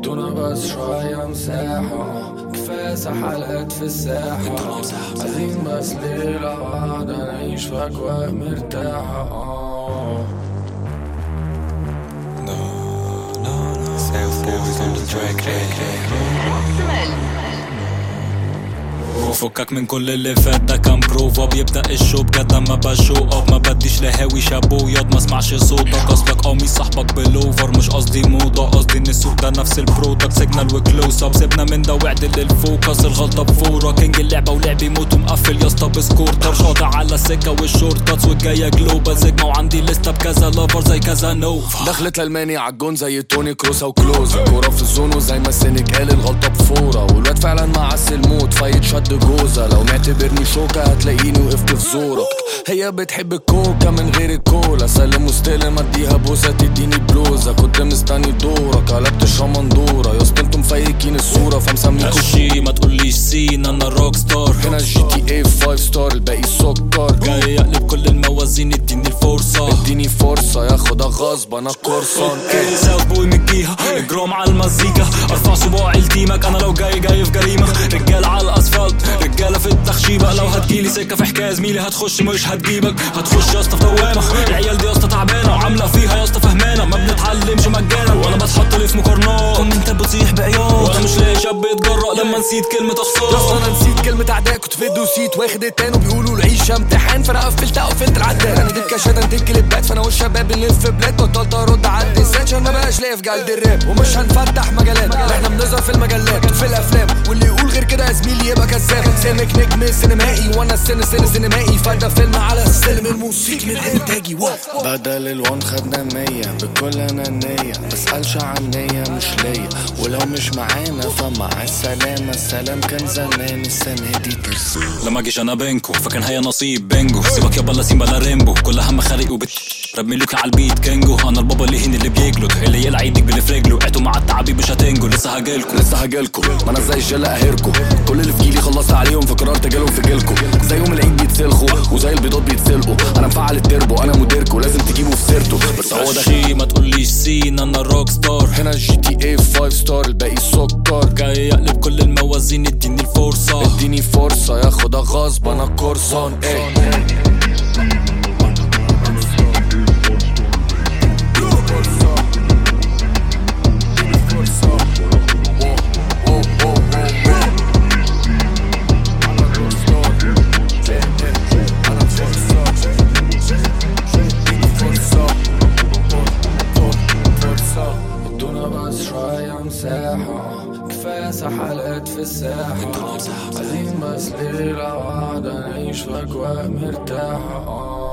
ادونا بس شوية مساحة كفاية سحلات في الساحة عايزين بس ليلة واحدة نعيش في أجواء مرتاحة آه. South boys on the track. وفكك من كل اللي فات ده كان بروفا بيبدا الشو بجد اما بشو اب ما بديش لهاوي شابو ياض ما اسمعش صوتك قصدك قميص صاحبك بلوفر مش قصدي موضه قصدي ان السوق ده نفس البرودكت سيجنال وكلوز اب سيبنا من ده وعدل للفوكس الغلطه بفوره كينج اللعبه ولعب يموت ومقفل يا اسطى بسكور طرش قاطع على السكه والشورت كاتس والجايه جلوبال سيجما وعندي لسته بكذا لافر زي كذا نوفا دخلت الماني عالجون زي توني كروسا وكلوزا كورة في الزون وزي ما السنك قال الغلطة بفورة والواد فعلا معس الموت فايت شد جوزة لو معتبرني شوكة هتلاقيني وقفت في زورك هي بتحب الكوكا من غير الكولا سلم واستلم اديها بوسة تديني بلوزة كنت مستني دورك قلبت الشمندورة يا اسطى انتم مفيكين الصورة فمسميكوا خشي ما تقوليش سين انا روك ستار هنا جي تي اي 5 ستار الباقي سكر جاي يقلب كل الموازين اديني الفرصه اديني فرصة ياخدها غصب انا قرصان ايه ساوث بوي من الجيهة اجرام على المزيكا ارفع صباعي لتيمك انا لو جاي جاي في جريمة رجالة على الاسفلت رجالة في التخشيبة لو هتجيلي سكة في حكاية زميلي هتخش مش هتجيبك هتخش يا اسطى في دوامة العيال دي يا اسطى تعبانة وعاملة فيها يا اسطى فهمانة ما بنتعلمش مجانا وانا بتحط لي في مقارنات انت بتصيح بعياط وانا مش لاقي شاب يتجرأ لما نسيت كلمة يا اخسار اسطى انا نسيت كلمة اعداء كنت في دوسيت واخد التاني وبيقولوا العيشة امتحان فانا قفلتها وقفلت العداد انا جبت كاشات انت كليبات فانا والشباب بنلف بلاد بطلت ارد على الدسات عشان ما بقاش لاقي في جلد الراب ومش هنفتح مجالات احنا بنظهر في المجلات وفي الافلام واللي يقول غير كده يا زميلي يبقى كذاب سمك نجم سينمائي وانا السن سن سينمائي فده فيلم على السلم الموسيقي من انتاجي واو بدل الوان خدنا مية بكل انانية مسألش عن نية مش ليا ولو مش معانا فمع السلامة السلام كان زمان السنة دي ترسل لما جيش انا بينكو فكان هي نصيب بينجو سيبك يا بلا سين بلا ريمبو كلها مخارق وبت رب ملوك على البيت كينجو انا البابا اللي هين اللي بيجلد اللي يقلع ايدك باللي في رجله قعدوا مع التعابين مش هتنجو لسه هجيلكو لسه هجيلكوا ما انا زي الجلة قاهركوا كل اللي في جيلي خلصت عليهم في قرار تجالهم في جيلكوا زي يوم العيد بيتسلخوا وزي البيضات بيتسلقوا انا مفعل التربو انا مديركوا لازم تجيبوا في سيرته بس هو ده خشي ما تقوليش سين انا روك ستار هنا جي تي اي 5 ستار الباقي سكر جاي يقلب كل الموازين اديني الفرصة اديني فرصة ياخدها غصب انا قرصان ايه ادونا بس شوية مساحة كفاية سحلات في الساحة عايزين بس ليلة واحدة نعيش في أجواء مرتاحة آه